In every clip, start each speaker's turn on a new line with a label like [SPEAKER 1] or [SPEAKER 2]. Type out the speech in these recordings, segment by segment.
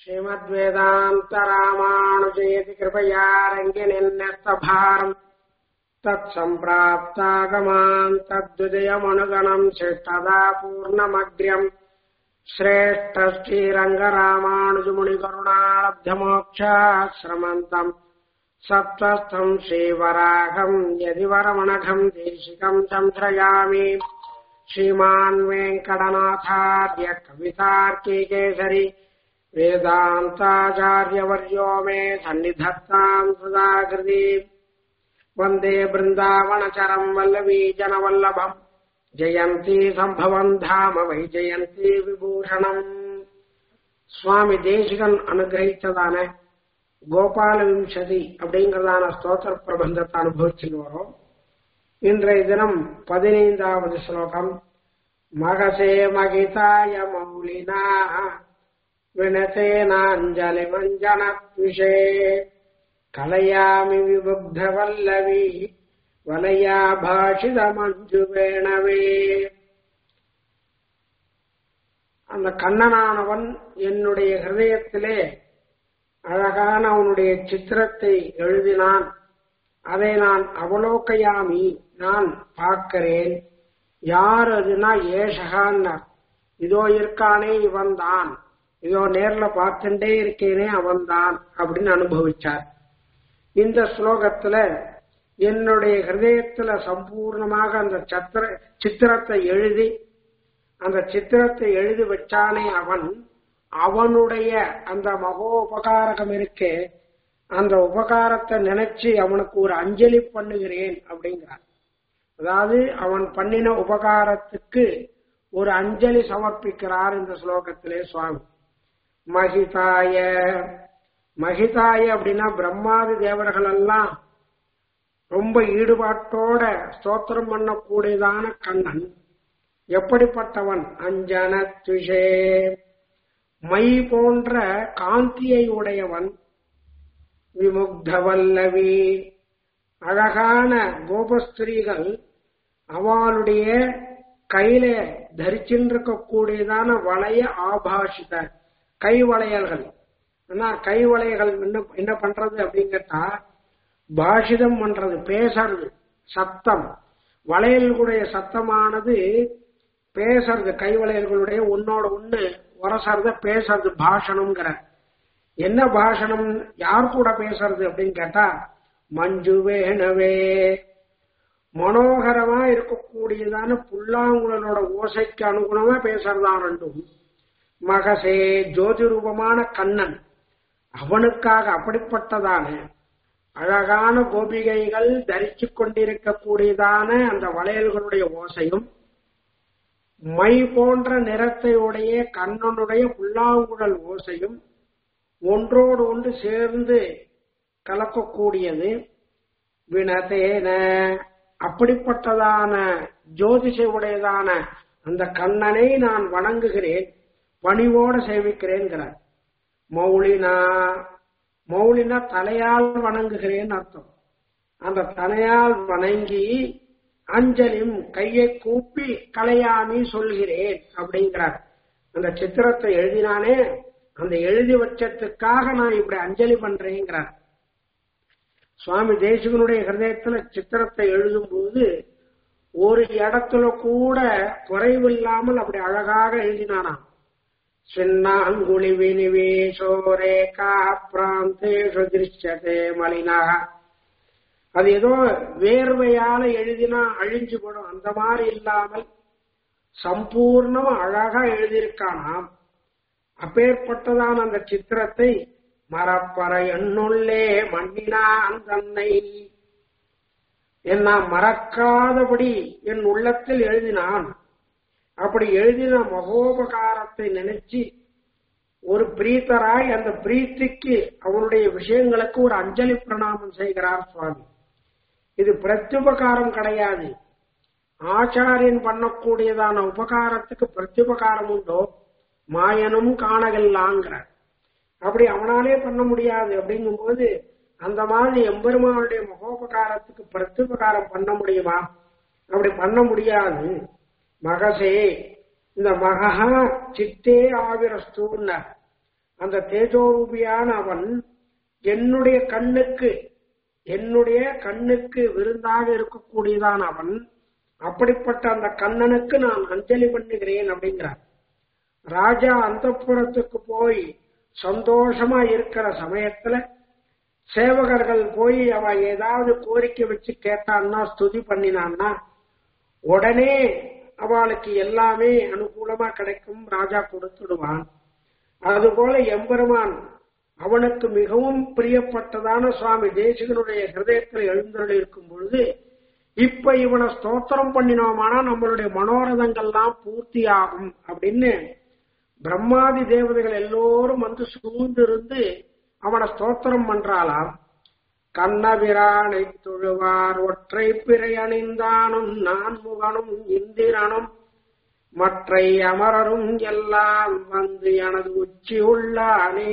[SPEAKER 1] श्रीमद्वेदान्तरामानुजयति कृपया रङ्गिनिन्यस्तभारम् तत्सम्प्राप्तागमान् तद्विजयमनुगणम् शिष्टदा पूर्णमग्र्यम् श्रेष्ठ श्रीरङ्गरामानुजमुनिकरुणालब्धमोक्षाश्रमन्तम् सत्त्वस्थम् श्रीवराघम् यदि वरमणघम् देशिकम् संश्रयामि श्रीमान् वेङ्कटनाथार्य कवितार्किकेसरि वेदान्ताचार्यवर्यो मे सन्निधत्ताम् सदाकृति वन्दे बृन्दावनचरम् वल्लवी जनवल्लभम् ஜெயந்தி சம்பவம் தாம வை ஜெயந்தி விபூஷணம் சுவாமி தேசிகன் அனுகிரகித்ததான கோபால விம்சதி அப்படிங்கறதான ஸ்தோத்திர பிரபந்தத்தை அனுபவிச்சுட்டு வரோம் இன்றைய தினம் பதினைந்தாவது ஸ்லோகம் மகசே மகிதாய மௌலினா வினதேனாஞ்சலி மஞ்சன விஷே கலையாமி விபுக்த வல்லவி வலையா பாஷித மஞ்சு வேணவே அந்த கண்ணனானவன் என்னுடைய ஹிருதயத்திலே அழகான அவனுடைய சித்திரத்தை எழுதினான் அதை நான் அவலோக்கையாமி நான் பார்க்கிறேன் யார் அதுனா ஏஷகான்னார் இதோ இருக்கானே இவன் தான் இதோ நேர்ல பார்த்துட்டே இருக்கேனே அவன் தான் அப்படின்னு அனுபவிச்சார் இந்த ஸ்லோகத்துல என்னுடைய ஹிருதயத்துல சம்பூர்ணமாக அந்த சத்திர சித்திரத்தை எழுதி அந்த சித்திரத்தை எழுதி வச்சானே அவன் அவனுடைய அந்த மகோபகாரகம் இருக்கே அந்த உபகாரத்தை நினைச்சு அவனுக்கு ஒரு அஞ்சலி பண்ணுகிறேன் அப்படிங்கிறான் அதாவது அவன் பண்ணின உபகாரத்துக்கு ஒரு அஞ்சலி சமர்ப்பிக்கிறார் இந்த ஸ்லோகத்திலே சுவாமி மகிதாய மகிதாய அப்படின்னா பிரம்மாதி தேவர்கள் எல்லாம் ரொம்ப ஈடுபாட்டோட ஸ்தோத்திரம் பண்ணக்கூடியதான கண்ணன் எப்படிப்பட்டவன் அஞ்சன துஷே மை போன்ற காந்தியை உடையவன் விமுக்தவல்லவி அழகான கோபஸ்திரீகள் அவளுடைய கையில தரிச்சின்றிருக்கக்கூடியதான வளைய ஆபாஷித கை வளையல்கள் கை வளையல்கள் என்ன என்ன பண்றது அப்படின்னு கேட்டா பாஷிதம் பண்றது பேசுறது சத்தம் வளையல்களுடைய சத்தமானது பேசுறது கை வளையல்களுடைய ஒன்னோட ஒண்ணு உரசறத பேசுறது பாஷணம்ங்கிற என்ன பாஷணம் யார் கூட பேசுறது அப்படின்னு கேட்டா மஞ்சு வேணவே மனோகரமா இருக்கக்கூடியதான புல்லாங்குழலோட ஓசைக்கு அனுகுணமா பேசுறதான் ரெண்டும் மகசே ஜோதி ரூபமான கண்ணன் அவனுக்காக அப்படிப்பட்டதான அழகான கோபிகைகள் தரிச்சு கொண்டிருக்கக்கூடியதான அந்த வளையல்களுடைய ஓசையும் மை போன்ற நிறத்தை உடைய கண்ணனுடைய புல்லாங்குழல் ஓசையும் ஒன்றோடு ஒன்று சேர்ந்து கலக்கக்கூடியது வினதேன அப்படிப்பட்டதான ஜோதிஷ உடையதான அந்த கண்ணனை நான் வணங்குகிறேன் பணிவோடு சேவிக்கிறேன்கிறார் மௌலினா மௌலினா தலையால் வணங்குகிறேன் அர்த்தம் அந்த தலையால் வணங்கி அஞ்சலியும் கையை கூப்பி கலையாமி சொல்கிறேன் அப்படிங்கிறார் அந்த சித்திரத்தை எழுதினானே அந்த எழுதி வச்சதுக்காக நான் இப்படி அஞ்சலி பண்றேங்கிறார் சுவாமி தேசிகனுடைய ஹிருதயத்துல சித்திரத்தை எழுதும் போது ஒரு இடத்துல கூட குறைவில்லாமல் அப்படி அழகாக எழுதினானாம் சின்னாங்குழி வினிவேஷோ ரேகா பிராந்தேஷு திருஷ்யதே மலினாக அது ஏதோ வேர்வையால எழுதினா அழிஞ்சு போடும் அந்த மாதிரி இல்லாமல் சம்பூர்ணமா அழகா எழுதியிருக்கானாம் அப்பேற்பட்டதான அந்த சித்திரத்தை மரப்பற எண்ணுள்ளே மண்ணினான் தன்னை என்ன மறக்காதபடி என் உள்ளத்தில் எழுதினான் அப்படி எழுதின மகோபகாரத்தை நினைச்சு ஒரு பிரீத்தராய் அந்த பிரீத்திக்கு அவனுடைய விஷயங்களுக்கு ஒரு அஞ்சலி பிரணாமம் செய்கிறார் சுவாமி இது பிரத்யுபகாரம் கிடையாது ஆச்சாரியன் பண்ணக்கூடியதான உபகாரத்துக்கு பிரத்யுபகாரம் உண்டோ மாயனும் காணகல்லாங்கிறார் அப்படி அவனாலே பண்ண முடியாது அப்படிங்கும்போது அந்த மாதிரி எம்பெருமானுடைய மகோபகாரத்துக்கு பிரத்யுபகாரம் பண்ண முடியுமா அப்படி பண்ண முடியாது மகசே இந்த மகா சித்தே ஆவிரஸ்தூன்னர் அந்த தேஜோரூபியான அவன் என்னுடைய கண்ணுக்கு என்னுடைய கண்ணுக்கு விருந்தாக இருக்கக்கூடியதான் அவன் அப்படிப்பட்ட அந்த கண்ணனுக்கு நான் அஞ்சலி பண்ணுகிறேன் அப்படிங்கிறார் ராஜா அந்த போய் சந்தோஷமா இருக்கிற சமயத்துல சேவகர்கள் போய் அவ ஏதாவது கோரிக்கை வச்சு கேட்டான்னா ஸ்துதி பண்ணினான்னா உடனே அவளுக்கு எல்லாமே அனுகூலமா கிடைக்கும் ராஜா கொடுத்துடுவான் அதுபோல எம்பெருமான் அவனுக்கு மிகவும் பிரியப்பட்டதான சுவாமி தேசிகனுடைய ஹிருதயத்தில் எழுந்தருள் இருக்கும் பொழுது இப்ப இவனை ஸ்தோத்திரம் பண்ணினோமானா நம்மளுடைய மனோரதங்கள்லாம் பூர்த்தி ஆகும் அப்படின்னு பிரம்மாதி தேவதைகள் எல்லோரும் வந்து சூழ்ந்து இருந்து அவனை ஸ்தோத்திரம் பண்றாளாம் கண்ணபிரானை தொழுவார் ஒற்றை பிறை அணிந்தானும் நான்முகனும் இந்திரனும் மற்றை அமரரும் எல்லாம் வந்து எனது உச்சி உள்ளானே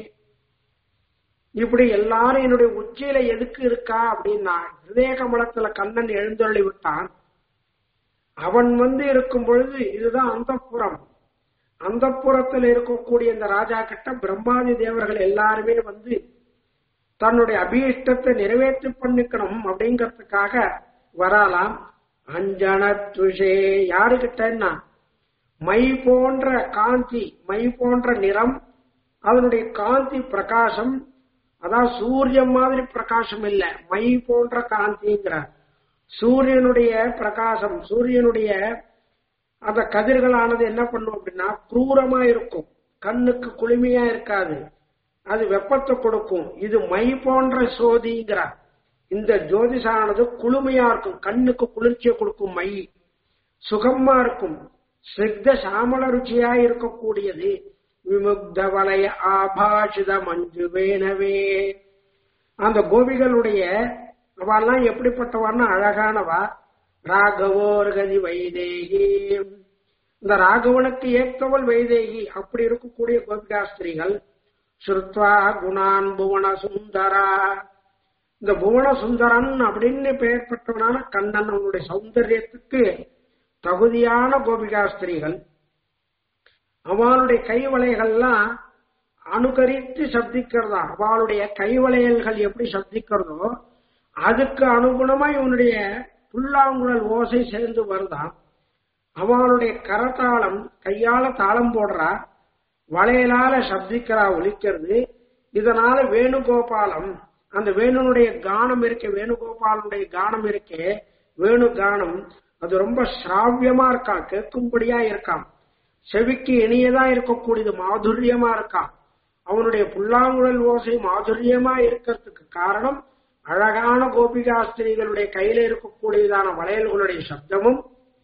[SPEAKER 1] இப்படி எல்லாரும் என்னுடைய உச்சியில எதுக்கு இருக்கா அப்படின்னா ஹிருதய கமலத்துல கண்ணன் எழுந்தொள்ளி விட்டான் அவன் வந்து இருக்கும் பொழுது இதுதான் அந்த புறம் அந்த புறத்தில் இருக்கக்கூடிய இந்த ராஜா கிட்ட பிரம்மாதி தேவர்கள் எல்லாருமே வந்து தன்னுடைய அபீஷ்டத்தை நிறைவேற்றி பண்ணிக்கணும் அப்படிங்கறதுக்காக வரலாம் அஞ்சன துஷே யாருகிட்டன்னா மை போன்ற காந்தி மை போன்ற நிறம் அதனுடைய காந்தி பிரகாசம் அதான் சூரியன் மாதிரி பிரகாசம் இல்ல மை போன்ற காந்திங்கிறார் சூரியனுடைய பிரகாசம் சூரியனுடைய அந்த கதிர்களானது என்ன பண்ணும் அப்படின்னா குரூரமா இருக்கும் கண்ணுக்கு குளுமையா இருக்காது அது வெப்பத்தை கொடுக்கும் இது மை போன்ற சோதிங்கிறார் இந்த ஜோதிஷானது குளுமையா இருக்கும் கண்ணுக்கு குளிர்ச்சியை கொடுக்கும் மை சுகமா இருக்கும் சித்த சாமல ருச்சியா இருக்கக்கூடியது விமுக்த வலய ஆபாஷித மஞ்சு வேணவே அந்த கோபிகளுடைய அவெல்லாம் எப்படிப்பட்டவான்னா அழகானவா ராகவோர் கதி வைதேகி இந்த ராகவனுக்கு ஏற்றவள் வைதேகி அப்படி இருக்கக்கூடிய கோபிகாஸ்திரிகள் ஸ்ருத்வா குணான் புவன சுந்தரா இந்த புவன சுந்தரன் அப்படின்னு பெயர் பெற்றவனான கண்ணன் அவனுடைய சௌந்தரியத்துக்கு தகுதியான கோபிகாஸ்திரிகள் அவளுடைய கைவளைகள்லாம் அனுகரித்து சப்திக்கிறதா அவளுடைய கைவளையல்கள் எப்படி சப்திக்கிறதோ அதுக்கு அனுகுணமா இவனுடைய புல்லாங்குழல் ஓசை சேர்ந்து வருதான் அவளுடைய கரத்தாளம் கையால தாளம் போடுறா வளையலால சப்திக்கிறா ஒலிக்கிறது இதனால வேணுகோபாலம் அந்த வேணுனுடைய கானம் இருக்கே வேணுகோபாலனுடைய கானம் இருக்கே வேணு கானம் அது ரொம்ப சிராவியமா இருக்கா கேட்கும்படியா இருக்காம் செவிக்கு இனியதா இருக்கக்கூடியது மாதுரியமா இருக்காம் அவனுடைய புல்லாங்குழல் ஓசை மாதுரியமா இருக்கிறதுக்கு காரணம் அழகான கோபிகாஸ்திரிகளுடைய கையில இருக்கக்கூடியதான வளையல்களுடைய சப்தமும்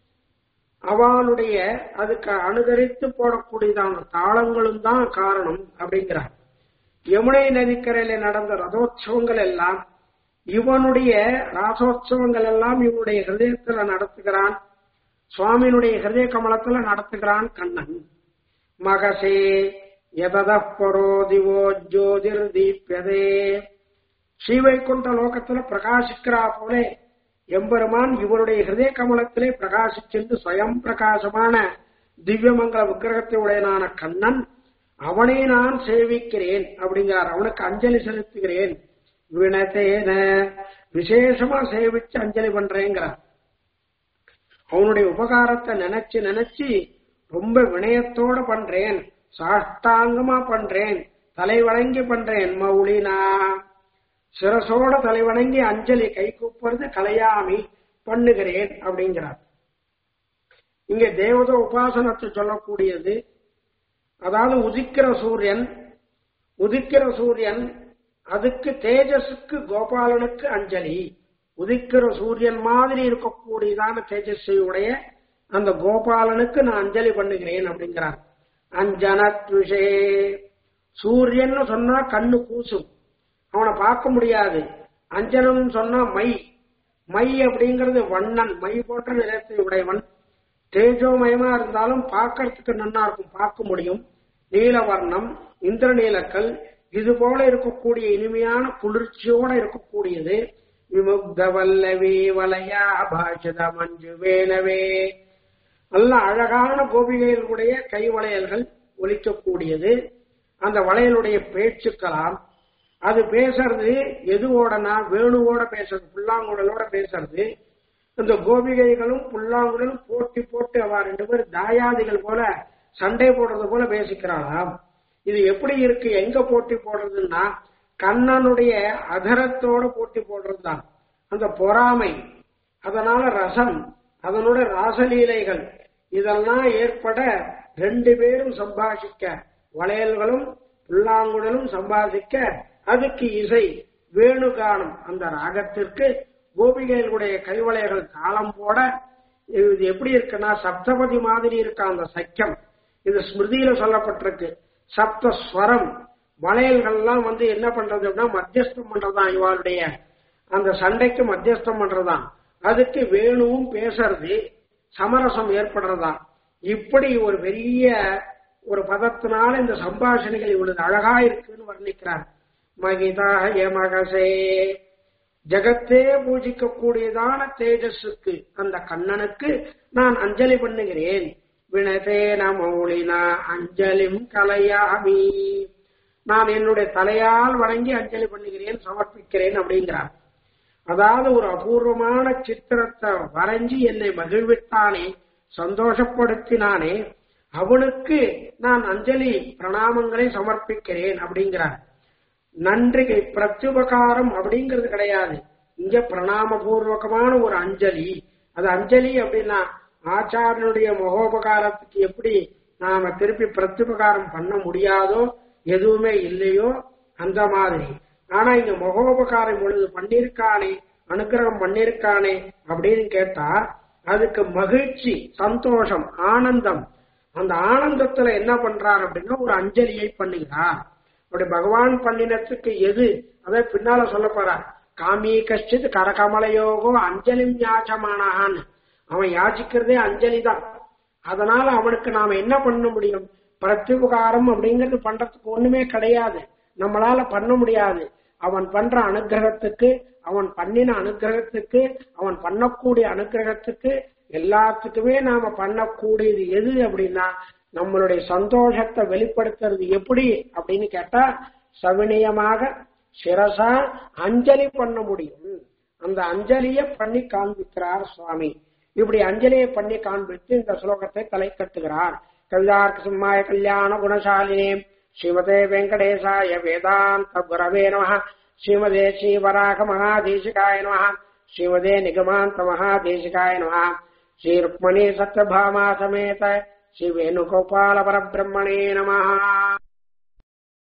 [SPEAKER 1] அவளுடைய அதுக்கு அனுகரித்து போடக்கூடியதான தாளங்களும் தான் காரணம் அப்படிங்கிறார் யமுனை நதிக்கரையில நடந்த ரதோற்சவங்கள் எல்லாம் இவனுடைய ராசோற்சவங்கள் எல்லாம் இவனுடைய ஹிருதயத்துல நடத்துகிறான் சுவாமியினுடைய ஹிருதய கமலத்துல நடத்துகிறான் கண்ணன் மகசே எதத பரோ திவோ ஜோதிர் தீப்யதே ஸ்ரீவைகுண்ட லோகத்துல பிரகாசிக்கிறா போல எம்பெருமான் இவருடைய ஹிருதய கமலத்திலே பிரகாசிச்சென்று ஸ்வயம் பிரகாசமான திவ்யமங்கல விக்கிரகத்தை உடையனான கண்ணன் அவனை நான் சேவிக்கிறேன் அப்படிங்கிறார் அவனுக்கு அஞ்சலி செலுத்துகிறேன் வினதேன விசேஷமா சேவிச்சு அஞ்சலி பண்றேங்கிறார் அவனுடைய உபகாரத்தை நினைச்சு நினைச்சு ரொம்ப வினயத்தோட பண்றேன் சாஷ்டாங்கமா பண்றேன் தலை வணங்கி பண்றேன் மௌலினா சிரசோட தலை வணங்கி அஞ்சலி கை கூப்புறது கலையாமி பண்ணுகிறேன் அப்படிங்கிறார் இங்க தேவத உபாசனத்தை சொல்லக்கூடியது அதாவது உதிக்கிற சூரியன் உதிக்கிற சூரியன் அதுக்கு தேஜஸுக்கு கோபாலனுக்கு அஞ்சலி உதிக்கிற சூரியன் மாதிரி இருக்கக்கூடியதான தேஜஸை உடைய அந்த கோபாலனுக்கு நான் அஞ்சலி பண்ணுகிறேன் அப்படிங்கிறார் அஞ்சனத்விஷே சூரியன் சொன்னா கண்ணு கூசும் அவனை பார்க்க முடியாது அஞ்சனம் சொன்னா மை மை அப்படிங்கிறது வண்ணன் மை போன்ற நிலத்தை உடையவன் தேஜோமயமா இருந்தாலும் பார்க்கறதுக்கு நன்னா இருக்கும் பார்க்க முடியும் நீலவர்ணம் இந்திரநீலக்கல் இது போல இருக்கக்கூடிய இனிமையான குளிர்ச்சியோட இருக்கக்கூடியது விமுக்த வல்லவே வலையா பாஷத மஞ்சு வேணவே நல்ல அழகான கோபிகைகளுடைய கைவளையல்கள் ஒலிக்கக்கூடியது அந்த வளையலுடைய பேச்சுக்கலாம் அது பேசுறது எதுவோடனா வேணுவோட பேசுறது புல்லாங்குழலோட பேசுறது இந்த கோபிகைகளும் புல்லாங்குழலும் போட்டி போட்டு அவ ரெண்டு பேரும் தாயாதிகள் போல சண்டை போடுறது போல பேசிக்கிறாளாம் இது எப்படி இருக்கு எங்க போட்டி போடுறதுன்னா கண்ணனுடைய அதரத்தோட போட்டி போடுறதுதான் அந்த பொறாமை அதனால ரசம் அதனோட ராசலீலைகள் இதெல்லாம் ஏற்பட ரெண்டு பேரும் சம்பாஷிக்க வளையல்களும் புல்லாங்குழலும் சம்பாதிக்க அதுக்கு இசை வேணுகானம் அந்த ராகத்திற்கு கோபிகைகளுடைய கைவளையர்கள் தாளம் போட இது எப்படி இருக்குன்னா சப்தபதி மாதிரி இருக்கா அந்த சக்கியம் இது ஸ்மிருதியில சொல்லப்பட்டிருக்கு சப்த ஸ்வரம் வளையல்கள்லாம் வந்து என்ன பண்றது அப்படின்னா மத்தியஸ்தம் பண்றதுதான் இவாளுடைய அந்த சண்டைக்கு மத்தியஸ்தம் பண்றதுதான் அதுக்கு வேணுவும் பேசுறது சமரசம் ஏற்படுறதா இப்படி ஒரு பெரிய ஒரு பதத்தினால இந்த சம்பாஷணைகள் இவ்வளவு அழகா இருக்குன்னு வர்ணிக்கிறார் மகிதா யமகசே ஜகத்தே பூஜிக்க கூடியதான தேஜஸுக்கு அந்த கண்ணனுக்கு நான் அஞ்சலி பண்ணுகிறேன் வினதேன மௌலினா அஞ்சலிம் கலையாமி நான் என்னுடைய தலையால் வணங்கி அஞ்சலி பண்ணுகிறேன் சமர்ப்பிக்கிறேன் அப்படிங்கிறார் அதாவது ஒரு அபூர்வமான சித்திரத்தை வரைஞ்சி என்னை மகிழ்வித்தானே சந்தோஷப்படுத்தினானே அவனுக்கு நான் அஞ்சலி பிரணாமங்களை சமர்ப்பிக்கிறேன் அப்படிங்கிறார் நன்றி பிரத்யுபகாரம் அப்படிங்கிறது கிடையாது இங்க பிரணாம பூர்வகமான ஒரு அஞ்சலி அது அஞ்சலி அப்படின்னா ஆச்சாரியனுடைய மகோபகாரத்துக்கு எப்படி நாம திருப்பி பிரத்யுபகாரம் பண்ண முடியாதோ எதுவுமே இல்லையோ அந்த மாதிரி ஆனா இங்க மகோபகாரம் பொழுது பண்ணிருக்கானே அனுகிரகம் பண்ணிருக்கானே அப்படின்னு கேட்டா அதுக்கு மகிழ்ச்சி சந்தோஷம் ஆனந்தம் அந்த ஆனந்தத்துல என்ன பண்றார் அப்படின்னா ஒரு அஞ்சலியை பண்ணுகிறார் அப்படி பகவான் பண்ணினத்துக்கு எது அதை பின்னால சொல்ல போறார் காமி கஷ்டித் கரகமலயோகோ அஞ்சலிம் யாச்சமானான்னு அவன் யாச்சிக்கிறதே அஞ்சலி தான் அதனால அவனுக்கு நாம என்ன பண்ண முடியும் பிரத்யுபகாரம் அப்படிங்கிறது பண்றதுக்கு ஒண்ணுமே கிடையாது நம்மளால பண்ண முடியாது அவன் பண்ற அனுகிரகத்துக்கு அவன் பண்ணின அனுகிரகத்துக்கு அவன் பண்ணக்கூடிய அனுகிரகத்துக்கு எல்லாத்துக்குமே நாம பண்ணக்கூடியது எது அப்படின்னா நம்மளுடைய சந்தோஷத்தை வெளிப்படுத்துறது எப்படி அப்படின்னு கேட்டா சவினியமாக சிரசா அஞ்சலி பண்ண முடியும் அந்த அஞ்சலிய பண்ணி காண்பிக்கிறார் சுவாமி இப்படி அஞ்சலியை பண்ணி காண்பித்து இந்த ஸ்லோகத்தை தலை கட்டுகிறார் கவிதார்க்க சிம்மாய கல்யாண குணசாலினே ஸ்ரீமதே வெங்கடேசாய வேதாந்த குரவே நம ஸ்ரீமதே ஸ்ரீவராக மகாதேசிகாய நம ஸ்ரீமதே நிகமாந்த மகாதேசிகாய நம ஸ்ரீ ருக்மணி சத்யபாமா சமேத ஸ்ரீ வேணுகோபால பரபிரம்மணே நம